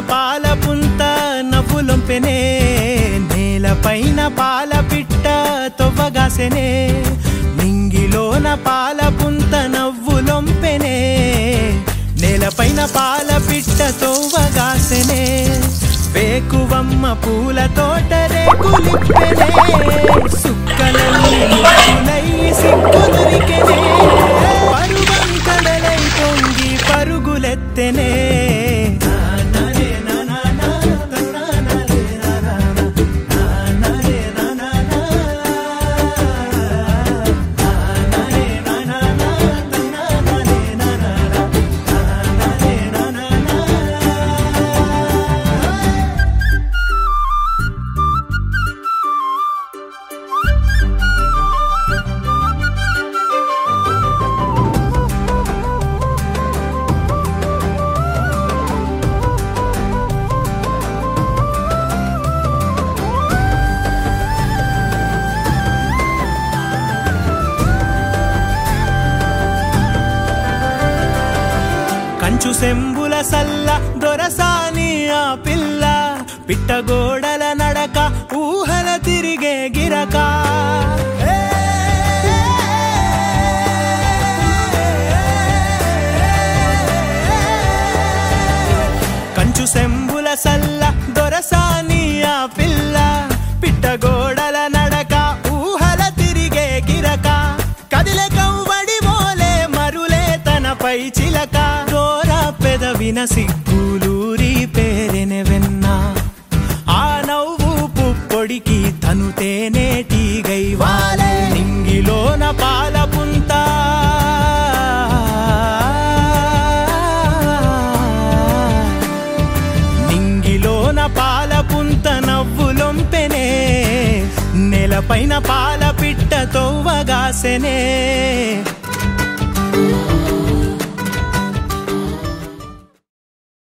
పాల పుంత నవ్వులొంపెనే నేలపైన పాల పిట్ట తొవ్వగాసెనే నింగిలోన పాల పుంత నవ్వులొంపెనే నేలపైన పాల పిట్ట తొవ్వగాసెనే వేకువమ్మ పూల తోట రేకులిప్పెనే సుక్కలన్నీ ముక్కులై సిక్కుదురికెనే పరువం కడలై పొంగి పరుగులెత్తెనే కంచు సెంబుల సల్ల దొరసాని ఆ పిల్ల పిట్టగోడల నడక ఊహల తిరిగే గిరక ఏ! కంచు సెంబుల సల్ల దొరసాని ఆ పిల్ల పిట్టగోడల నడక ఊహల తిరిగే గిరక కదిలే కవ్వడి మోలే మరులే తనపై చిలక దోర పెదవిన సిగ్గులూరి పేరెనె వెన్న ఆ నవ్వు పుప్పొడికి తను తేనేటిగై వాలే నింగిలోన పాల పుంత నింగిలోన పాల పుంత నవ్వులొంపెనే నెలపైన పాల పిట్ట తొవ్వగాసెనే